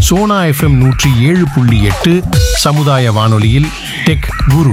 Sona FM நூற்றி ஏழு புள்ளி எட்டு சமுதாய வானொலியில் டெக் குரு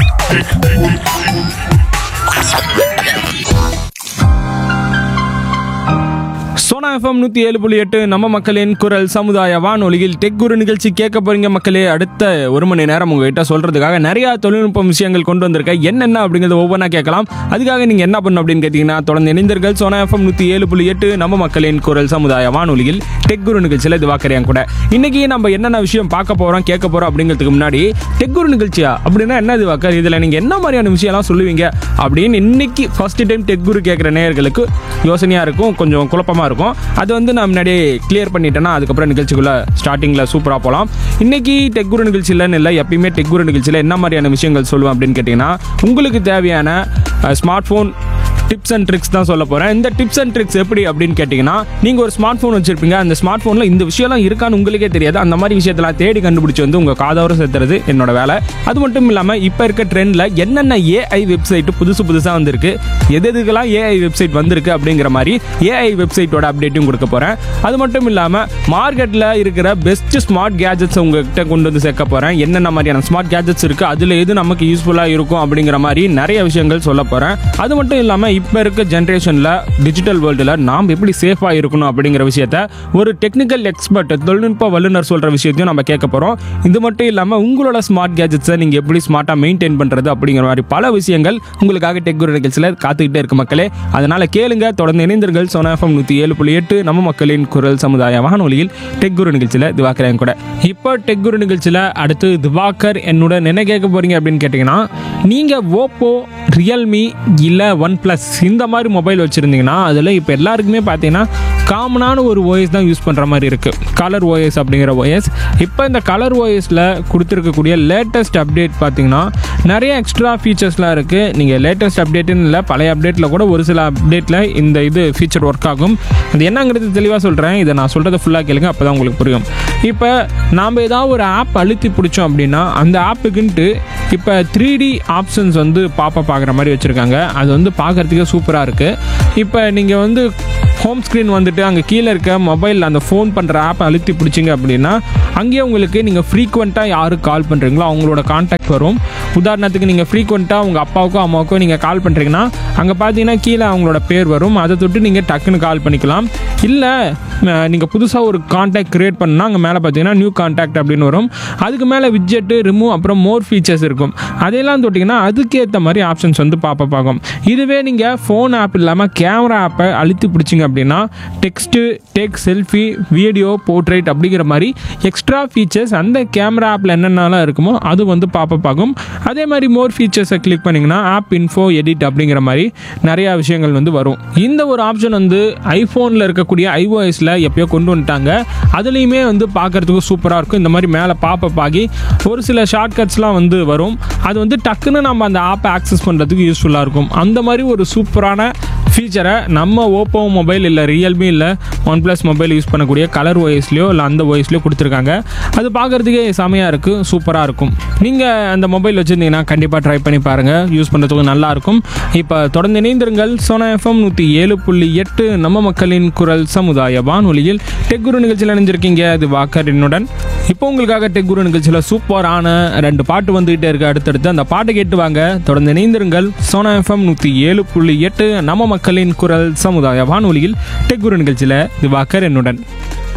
சோனா எஃப்எம் நூற்றி ஏழு புள்ளி எட்டு நம்ம மக்களின் குரல் சமுதாய வானொலியில் டெக் குரு நிகழ்ச்சி கேட்க போறீங்க மக்களே அடுத்த ஒரு மணி நேரம் உங்ககிட்ட சொல்றதுக்காக நிறைய தொழில்நுட்ப விஷயங்கள் கொண்டு வந்திருக்கேன் என்னென்ன அப்படிங்கிறத ஒவ்வொன்றா கேட்கலாம் அதுக்காக நீங்க என்ன பண்ணணும் அப்படின்னு கேட்டீங்கன்னா தொடர்ந்து இணைந்தீர்கள் சோனா எஃப்எம் நூற்றி ஏழு புள்ளி எட்டு நம்ம மக்களின் குரல் சமுதாய வானொலியில் டெக் குரு நிகழ்ச்சியில் இது வாக்கறியான் கூட இன்னைக்கு நம்ம என்னென்ன விஷயம் பார்க்க போறோம் கேட்க போறோம் அப்படிங்கிறதுக்கு முன்னாடி டெக் குரு நிகழ்ச்சியா அப்படின்னா என்ன இது வாக்கர் இதுல நீங்க என்ன மாதிரியான விஷயம்லாம் சொல்லுவீங்க அப்படின்னு இன்னைக்கு ஃபர்ஸ்ட் டைம் டெக் குரு கேட்குற நேயர்களுக்கு யோசனையா இருக்கும் கொஞ்சம் குழப்பமா இருக்கும் அது வந்து நான் முன்னாடியே கிளியர் பண்ணிட்டேன்னா அதுக்கப்புறம் நிகழ்ச்சிக்குள்ள ஸ்டார்டிங்ல சூப்பரா போகலாம் இன்னைக்கு டெக் குரு நிகழ்ச்சியிலன்னு இல்லை எப்பயுமே டெக் குரு நிகழ்ச்சியில் என்ன மாதிரியான விஷயங்கள் சொல்லுவேன் அப்படின்னு கேட்டிங்கன்னா உங்களுக்கு தேவையான smartphone tips and tricks தான் சொல்ல போகிறேன் இந்த டிப்ஸ் அண்ட் ட்ரிக்ஸ் எப்படி அப்படின்னு கேட்டிங்கன்னா நீங்கள் ஒரு ஸ்மார்ட் ஃபோன் வச்சிருப்பீங்க அந்த ஸ்மார்ட் ஃபோனில் இந்த விஷயம்லாம் இருக்கான்னு உங்களுக்கே தெரியாது அந்த மாதிரி விஷயத்தெல்லாம் தேடி கண்டுபிடிச்சி வந்து உங்கள் காதோர சேர்த்துறது என்னோட வேலை அது மட்டும் இல்லாமல் இப்போ இருக்க ட்ரெண்டில் என்னென்ன ஏஐ வெப்சைட் புதுசு புதுசாக வந்திருக்கு எது எதுக்கெல்லாம் ஏஐ வெப்சைட் வந்திருக்கு அப்படிங்கிற மாதிரி ஏஐ வெப்சைட்டோட அப்டேட்டும் கொடுக்க போகிறேன் அது மட்டும் இல்லாமல் மார்க்கெட்டில் இருக்கிற பெஸ்ட் ஸ்மார்ட் கேஜெட்ஸ் உங்ககிட்ட கொண்டு வந்து சேர்க்க போகிறேன் என்னென்ன மாதிரியான ஸ்மார்ட் கேஜெட்ஸ் இருக்குது அதில் எது நமக்கு யூஸ்ஃபுல்லாக இருக்கும் அப்படிங்கிற மாதிரி நிறைய விஷயங்கள் சொல்ல போகிறேன் அது மட்டும் இல்லாமல் இப்போ இருக்க ஜென்ரேஷனில் டிஜிட்டல் வேர்ல்டில் நாம் எப்படி சேஃபாக இருக்கணும் அப்படிங்கிற விஷயத்த ஒரு டெக்னிக்கல் எக்ஸ்பர்ட் தொழில்நுட்ப வல்லுநர் சொல்கிற விஷயத்தையும் நம்ம கேட்க போகிறோம் இது மட்டும் இல்லாமல் உங்களோட ஸ்மார்ட் கேஜெட்ஸை நீங்கள் எப்படி ஸ்மார்ட்டாக மெயின்டைன் பண்ணுறது அப்படிங்கிற மாதிரி பல விஷயங்கள் உங்களுக்காக டெக் குரு நிகழ்ச்சியில் காத்துக்கிட்டே இருக்கு மக்களே அதனால் கேளுங்க தொடர்ந்து இணைந்தீர்கள் சோனா எஃப்எம் நூற்றி ஏழு புள்ளி எட்டு நம்ம மக்களின் குரல் சமுதாய வானொலியில் டெக் குரு நிகழ்ச்சியில் திவாக்கர் கூட இப்போ டெக் குரு நிகழ்ச்சியில் அடுத்து திவாகர் என்னோட என்ன கேட்க போறீங்க அப்படின்னு கேட்டிங்கன்னா நீங்கள் ஓப்போ ரியல்மி இல்லை ஒன் ப்ளஸ் இந்த மாதிரி மொபைல் வச்சுருந்தீங்கன்னா அதில் இப்போ எல்லாருக்குமே பார்த்தீங்கன்னா காமனான ஒரு ஓஎஸ் தான் யூஸ் பண்ணுற மாதிரி இருக்குது கலர் ஓஎஸ் அப்படிங்கிற ஓஎஸ் இப்போ இந்த கலர் ஓஎஸில் கொடுத்துருக்கக்கூடிய லேட்டஸ்ட் அப்டேட் பார்த்தீங்கன்னா நிறைய எக்ஸ்ட்ரா ஃபீச்சர்ஸ்லாம் இருக்குது நீங்கள் லேட்டஸ்ட் அப்டேட்டுன்னு இல்லை பழைய அப்டேட்டில் கூட ஒரு சில அப்டேட்டில் இந்த இது ஃபீச்சர் ஒர்க் ஆகும் அது என்னங்கிறது தெளிவாக சொல்கிறேன் இதை நான் சொல்கிறத ஃபுல்லாக கேளுங்க அப்போ தான் உங்களுக்கு புரியும் இப்போ நாம் ஏதாவது ஒரு ஆப் அழுத்தி பிடிச்சோம் அப்படின்னா அந்த ஆப்புக்குன்ட்டு இப்போ த்ரீ டி ஆப்ஷன்ஸ் வந்து பாப்பப் ஆகிற மாதிரி வச்சுருக்காங்க அது வந்து பார்க்குறதுக்கே சூப்பராக இருக்குது இப்போ நீங்கள் வந்து ஹோம் ஸ்க்ரீன் வந்துட்டு அங்கே கீழே இருக்க மொபைல் அந்த ஃபோன் பண்ணுற ஆப்பை அழுத்தி பிடிச்சிங்க அப்படின்னா அங்கேயே உங்களுக்கு நீங்கள் ஃப்ரீக்வெண்ட்டாக யாருக்கு கால் பண்ணுறீங்களோ அவங்களோட காண்டாக்ட் வரும் உதாரணத்துக்கு நீங்கள் ஃப்ரீக்வெண்ட்டாக உங்கள் அப்பாவுக்கோ அம்மாவுக்கோ நீங்கள் கால் பண்ணுறீங்கன்னா அங்கே பார்த்தீங்கன்னா கீழே அவங்களோட பேர் வரும் அதை தொட்டு நீங்கள் டக்குன்னு கால் பண்ணிக்கலாம் இல்லை நீங்கள் புதுசாக ஒரு காண்டாக்ட் க்ரியேட் பண்ணால் அங்கே மேலே பார்த்தீங்கன்னா நியூ காண்டாக்ட் அப்படின்னு வரும் அதுக்கு மேலே விட்ஜெட்டு ரிமூவ் அப்புறம் மோர் ஃபீச்சர்ஸ் இருக்கும் அதையெல்லாம் தொட்டிங்கன்னா அதுக்கேற்ற மாதிரி ஆப்ஷன்ஸ் வந்து பாப்பப் ஆகும் இதுவே நீங்கள் ஃபோன் ஆப் இல்லாமல் கேமரா ஆப்பை அழுத்தி பிடிச்சிங்க அப்படின்னா text tech selfie video portrait அப்படிங்கிற மாதிரி எக்ஸ்ட்ரா ஃபீச்சர்ஸ் அந்த கேமரா ஆப்பில் என்னென்னலாம் இருக்குமோ அது வந்து பாப்பப் ஆகும் அதே மாதிரி மோர் ஃபீச்சர்ஸை கிளிக் பண்ணிங்கன்னா ஆப் இன்ஃபோ எடிட் அப்படிங்கிற மாதிரி நிறையா விஷயங்கள் வந்து வரும் இந்த ஒரு ஆப்ஷன் வந்து ஐஃபோனில் இருக்கக்கூடிய ஐஓஎஸில் எப்பயோ கொண்டு வந்துட்டாங்க அதுலேயுமே வந்து பார்க்குறதுக்கு சூப்பராக இருக்கும் இந்த மாதிரி மேலே பாப்பப் ஆகி ஒரு சில ஷார்ட்கட்ஸ்லாம் வந்து வரும் அது வந்து டக்குன்னு நம்ம அந்த ஆப்பை ஆக்சஸ் பண்ணுறதுக்கு யூஸ்ஃபுல்லாக இருக்கும் அந்த மாதிரி ஒரு சூப்பரான ஃபீச்சரை நம்ம ஓப்போ மொபைல் இல்லை ரியல்மி இல்லை ஒன் ப்ளஸ் மொபைல் யூஸ் பண்ணக்கூடிய கலர் ஓஎஸ்லையோ இல்லை அந்த ஓஎஸ்லையோ கொடுத்துருக்காங்க அது பார்க்குறதுக்கே செமையாக இருக்குது சூப்பராக இருக்கும் நீங்கள் அந்த மொபைல் வச்சுருந்தீங்கன்னா கண்டிப்பாக ட்ரை பண்ணி பாருங்கள் யூஸ் பண்ணுறதுக்கு நல்லாயிருக்கும் இப்போ தொடர்ந்து இணைந்திருங்கள் சோனா எஃப்எம் நூற்றி ஏழு புள்ளி எட்டு நம்ம மக்களின் குரல் சமுதாய வானொலியில் டெக் குரு நிகழ்ச்சியில் இணைஞ்சிருக்கீங்க அது வாக்கர் என்னுடன் இப்போ உங்களுக்காக டெக் குரு நிகழ்ச்சியில் சூப்பரான ரெண்டு பாட்டு வந்துகிட்டே இருக்கு அடுத்தடுத்து அந்த பாட்டை கேட்டு வாங்க தொடர்ந்து இணைந்திருங்கள் சோனா எஃப்எம் நூற்றி ஏழு புள்ளி எட்டு நம்ம மக்களின் குரல் சமுதாய வானொலியில் டெக் குரு நிகழ்ச்சியில் இது வாக்கர் என்னுடன்